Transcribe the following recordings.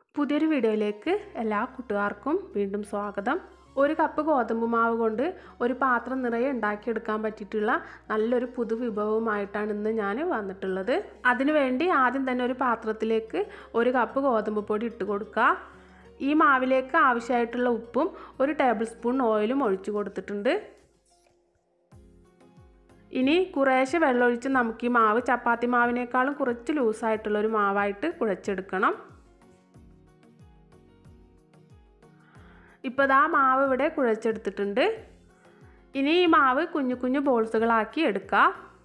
പുതിയൊരു വീഡിയോയിലേക്ക് എല്ലാ കൂട്ടുകാർക്കും വീണ്ടും സ്വാഗതം ഒരു കപ്പ് ഗോതമ്പ് മാവ് കൊണ്ട് ഒരു പാത്രം നിറയെ ഉണ്ടാക്കിയെടുക്കാൻ പറ്റിയിട്ടുള്ള നല്ലൊരു പുതു വിഭവമായിട്ടാണ് ഇന്ന് ഞാൻ വന്നിട്ടുള്ളത് അതിനുവേണ്ടി ആദ്യം തന്നെ ഒരു പാത്രത്തിലേക്ക് ഒരു കപ്പ് ഗോതമ്പ് പൊടി ഇട്ട് കൊടുക്കുക ഈ മാവിലേക്ക് ആവശ്യമായിട്ടുള്ള ഉപ്പും ഒരു ടേബിൾ സ്പൂൺ ഓയിലും ഒഴിച്ചു കൊടുത്തിട്ടുണ്ട് ഇനി കുറേശ്ശെ വെള്ളമൊഴിച്ച് നമുക്ക് ഈ മാവ് ചപ്പാത്തി മാവിനേക്കാളും കുറച്ച് ലൂസായിട്ടുള്ള ഒരു മാവായിട്ട് കുഴച്ചെടുക്കണം ഇപ്പോൾ ഇതാ മാവ് ഇവിടെ കുഴച്ചെടുത്തിട്ടുണ്ട് ഇനി ഈ മാവ് കുഞ്ഞു കുഞ്ഞു ബോൾസുകളാക്കി എടുക്കുക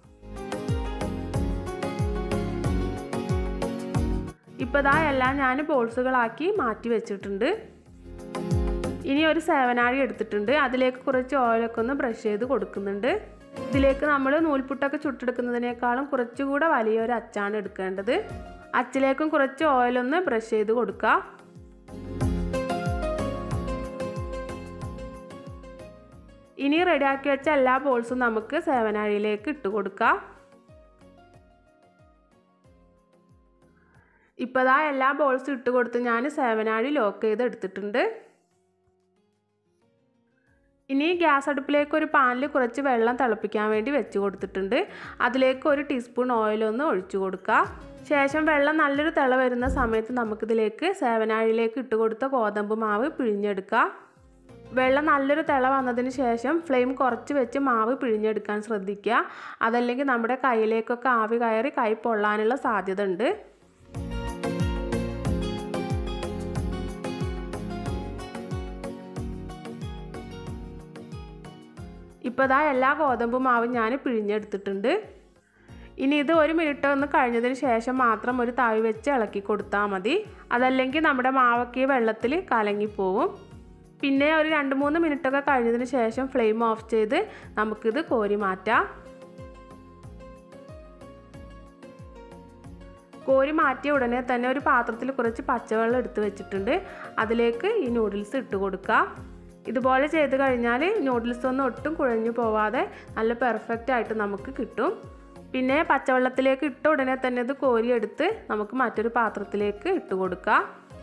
ഇപ്പോൾ ഇതാ എല്ലാം ഞാൻ ബോൾസുകളാക്കി മാറ്റി വെച്ചിട്ടുണ്ട് ഇനി ഒരു സേവനാഴി എടുത്തിട്ടുണ്ട് അതിലേക്ക് കുറച്ച് ഓയിലൊക്കെ ഒന്ന് ബ്രഷ് ചെയ്ത് കൊടുക്കുന്നുണ്ട് ഇതിലേക്ക് നമ്മൾ നൂൽപുട്ടൊക്കെ ചുട്ടെടുക്കുന്നതിനേക്കാളും കുറച്ചുകൂടെ വലിയൊരു അച്ചാണ് എടുക്കേണ്ടത് അച്ചിലേക്കും കുറച്ച് ഓയിലൊന്ന് ബ്രഷ് ചെയ്ത് കൊടുക്കുക ഇനി റെഡിയാക്കി വെച്ച എല്ലാ ബോൾസും നമുക്ക് സേവനാഴിയിലേക്ക് ഇട്ട് കൊടുക്കാം ഇപ്പോൾ ദാ എല്ലാ ബോൾസും ഇട്ട് കൊടുത്ത് ഞാൻ സേവനാഴി ലോക്ക് ചെയ്ത് എടുത്തിട്ടുണ്ട് ഇനി ഗ്യാസ് അടുപ്പിലേക്ക് ഒരു പാനിൽ കുറച്ച് വെള്ളം തിളപ്പിക്കാൻ വേണ്ടി വെച്ച് കൊടുത്തിട്ടുണ്ട് അതിലേക്ക് ഒരു ടീസ്പൂൺ ഓയിലൊന്ന് ഒഴിച്ചു കൊടുക്കുക ശേഷം വെള്ളം നല്ലൊരു തിള വരുന്ന സമയത്ത് നമുക്കിതിലേക്ക് സേവനാഴിയിലേക്ക് ഇട്ട് കൊടുത്ത ഗോതമ്പ് മാവ് പിഴിഞ്ഞെടുക്കുക വെള്ളം നല്ലൊരു തിള വന്നതിന് ശേഷം ഫ്ലെയിം കുറച്ച് വെച്ച് മാവ് പിഴിഞ്ഞെടുക്കാൻ ശ്രദ്ധിക്കുക അതല്ലെങ്കിൽ നമ്മുടെ കയ്യിലേക്കൊക്കെ ആവി കയറി കൈ പൊള്ളാനുള്ള സാധ്യത ഉണ്ട് ഇപ്പോൾ ഇതാ എല്ലാ ഗോതമ്പ് മാവും ഞാൻ പിഴിഞ്ഞെടുത്തിട്ടുണ്ട് ഇനി ഇത് ഒരു മിനിറ്റ് ഒന്ന് കഴിഞ്ഞതിന് ശേഷം മാത്രം ഒരു താഴി വെച്ച് ഇളക്കി കൊടുത്താൽ മതി അതല്ലെങ്കിൽ നമ്മുടെ മാവൊക്കെ ഈ വെള്ളത്തിൽ കലങ്ങിപ്പോവും പിന്നെ ഒരു രണ്ട് മൂന്ന് മിനിറ്റൊക്കെ കഴിഞ്ഞതിന് ശേഷം ഫ്ലെയിം ഓഫ് ചെയ്ത് നമുക്കിത് കോരി മാറ്റാം കോരി മാറ്റിയ ഉടനെ തന്നെ ഒരു പാത്രത്തിൽ കുറച്ച് പച്ചവെള്ളം എടുത്ത് വെച്ചിട്ടുണ്ട് അതിലേക്ക് ഈ നൂഡിൽസ് ഇട്ട് കൊടുക്കുക ഇതുപോലെ ചെയ്ത് കഴിഞ്ഞാൽ നൂഡിൽസ് ഒന്നും ഒട്ടും കുഴഞ്ഞു പോവാതെ നല്ല പെർഫെക്റ്റ് ആയിട്ട് നമുക്ക് കിട്ടും പിന്നെ പച്ചവെള്ളത്തിലേക്ക് ഇട്ട ഉടനെ തന്നെ ഇത് കോരിയെടുത്ത് നമുക്ക് മറ്റൊരു പാത്രത്തിലേക്ക് ഇട്ട് കൊടുക്കാം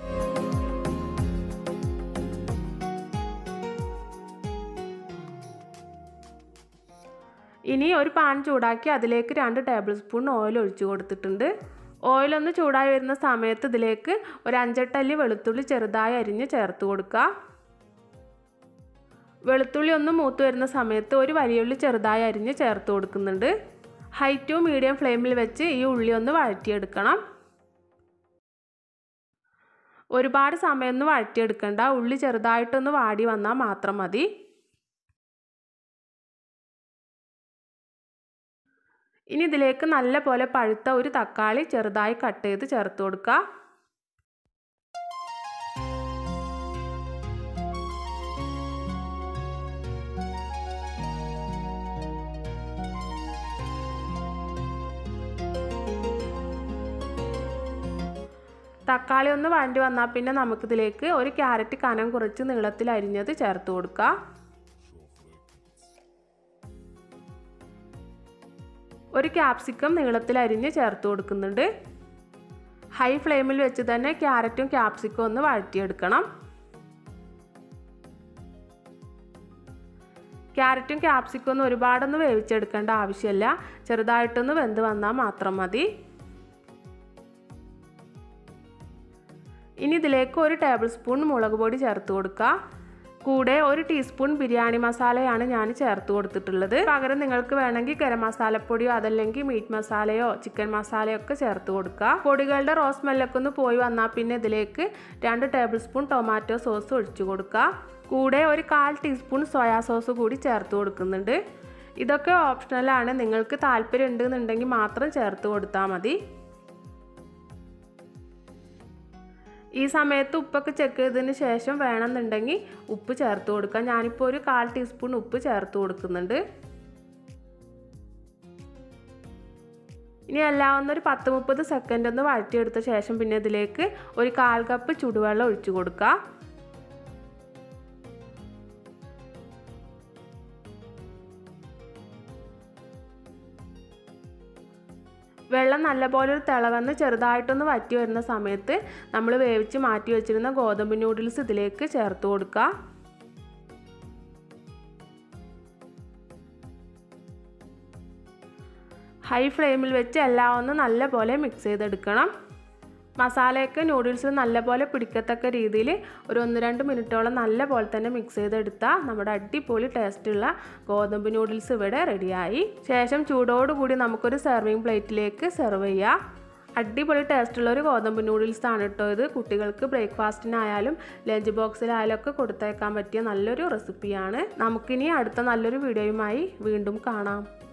ഇനി ഒരു പാൻ ചൂടാക്കി അതിലേക്ക് രണ്ട് ടേബിൾ സ്പൂൺ ഓയിൽ ഒഴിച്ചു കൊടുത്തിട്ടുണ്ട് ഓയിലൊന്ന് ചൂടായി വരുന്ന സമയത്ത് ഇതിലേക്ക് ഒരു അഞ്ചെട്ടല്ലി വെളുത്തുള്ളി ചെറുതായി അരിഞ്ഞ് ചേർത്ത് കൊടുക്കുക വെളുത്തുള്ളി ഒന്ന് മൂത്ത് വരുന്ന സമയത്ത് ഒരു വലിയുള്ളി ചെറുതായി അരിഞ്ഞ് ചേർത്ത് കൊടുക്കുന്നുണ്ട് ഹൈ ടു മീഡിയം ഫ്ലെയിമിൽ വെച്ച് ഈ ഉള്ളി ഒന്ന് വഴറ്റിയെടുക്കണം ഒരുപാട് സമയമൊന്നും വഴറ്റിയെടുക്കണ്ട ഉള്ളി ചെറുതായിട്ടൊന്ന് വാടി വന്നാൽ മാത്രം മതി ഇനി ഇതിലേക്ക് നല്ല പോലെ പഴുത്ത ഒരു തക്കാളി ചെറുതായി കട്ട് ചെയ്ത് ചേർത്ത് കൊടുക്കുക തക്കാളി ഒന്ന് വഴണ്ടി വന്നാൽ പിന്നെ നമുക്കിതിലേക്ക് ഒരു ക്യാരറ്റ് കനം കുറച്ച് നീളത്തിൽ അരിഞ്ഞത് ചേർത്ത് കൊടുക്കുക ഒരു ക്യാപ്സിക്കം നീളത്തിൽ അരിഞ്ഞ് ചേർത്ത് കൊടുക്കുന്നുണ്ട് ഹൈ ഫ്ലെയിമിൽ വെച്ച് തന്നെ ക്യാരറ്റും ക്യാപ്സിക്കും ഒന്ന് വഴറ്റിയെടുക്കണം ക്യാരറ്റും ക്യാപ്സിക്കും ഒന്നും ഒരുപാടൊന്നും വേവിച്ചെടുക്കേണ്ട ആവശ്യമില്ല ചെറുതായിട്ടൊന്ന് വെന്ത് വന്നാൽ മാത്രം മതി ഇനി ഇതിലേക്ക് ഒരു ടേബിൾ സ്പൂൺ മുളക് പൊടി ചേർത്ത് കൊടുക്കുക കൂടെ ഒരു ടീസ്പൂൺ ബിരിയാണി മസാലയാണ് ഞാൻ ചേർത്ത് കൊടുത്തിട്ടുള്ളത് പകരം നിങ്ങൾക്ക് വേണമെങ്കിൽ ഗരം മസാലപ്പൊടിയോ അതല്ലെങ്കിൽ മീറ്റ് മസാലയോ ചിക്കൻ മസാലയോ ഒക്കെ ചേർത്ത് കൊടുക്കുക പൊടികളുടെ റോസ് സ്മെല്ലൊക്കെ ഒന്ന് പോയി വന്നാൽ പിന്നെ ഇതിലേക്ക് രണ്ട് ടേബിൾ സ്പൂൺ ടൊമാറ്റോ സോസ് ഒഴിച്ചു കൊടുക്കുക കൂടെ ഒരു കാൽ ടീസ്പൂൺ സോയാ സോസ് കൂടി ചേർത്ത് കൊടുക്കുന്നുണ്ട് ഇതൊക്കെ ഓപ്ഷണലാണ് നിങ്ങൾക്ക് താല്പര്യം ഉണ്ടെന്നുണ്ടെങ്കിൽ മാത്രം ചേർത്ത് കൊടുത്താൽ മതി ഈ സമയത്ത് ഉപ്പൊക്കെ ചെക്ക് ചെയ്തതിന് ശേഷം വേണമെന്നുണ്ടെങ്കിൽ ഉപ്പ് ചേർത്ത് കൊടുക്കാം ഞാനിപ്പോൾ ഒരു കാൽ ടീസ്പൂൺ ഉപ്പ് ചേർത്ത് കൊടുക്കുന്നുണ്ട് ഇനി എല്ലാം ഒന്നൊരു പത്ത് മുപ്പത് സെക്കൻഡ് ഒന്ന് വഴറ്റിയെടുത്ത ശേഷം പിന്നെ ഇതിലേക്ക് ഒരു കാൽ കപ്പ് ചുടുവെള്ളം ഒഴിച്ചു കൊടുക്കുക വെള്ളം നല്ലപോലെ ഒരു തിളവന്ന് ചെറുതായിട്ടൊന്ന് വറ്റി വരുന്ന സമയത്ത് നമ്മൾ വേവിച്ച് മാറ്റി വെച്ചിരുന്ന ഗോതമ്പ് നൂഡിൽസ് ഇതിലേക്ക് ചേർത്ത് കൊടുക്കുക ഹൈ ഫ്ലെയിമിൽ വെച്ച് എല്ലാം ഒന്ന് നല്ലപോലെ മിക്സ് ചെയ്തെടുക്കണം മസാലയൊക്കെ നൂഡിൽസ് നല്ലപോലെ പിടിക്കത്തക്ക രീതിയിൽ ഒരു ഒന്ന് രണ്ട് മിനിറ്റോളം നല്ലപോലെ തന്നെ മിക്സ് ചെയ്തെടുത്താൽ നമ്മുടെ അടിപൊളി ടേസ്റ്റുള്ള ഗോതമ്പ് നൂഡിൽസ് ഇവിടെ റെഡിയായി ശേഷം ചൂടോടുകൂടി നമുക്കൊരു സെർവിങ് പ്ലേറ്റിലേക്ക് സെർവ് ചെയ്യാം അടിപൊളി ടേസ്റ്റുള്ള ഒരു ഗോതമ്പ് നൂഡിൽസ് ആണ് കേട്ടോ ഇത് കുട്ടികൾക്ക് ബ്രേക്ക്ഫാസ്റ്റിനായാലും ലഞ്ച് ബോക്സിലായാലും ഒക്കെ കൊടുത്തേക്കാൻ പറ്റിയ നല്ലൊരു റെസിപ്പിയാണ് നമുക്കിനി അടുത്ത നല്ലൊരു വീഡിയോയുമായി വീണ്ടും കാണാം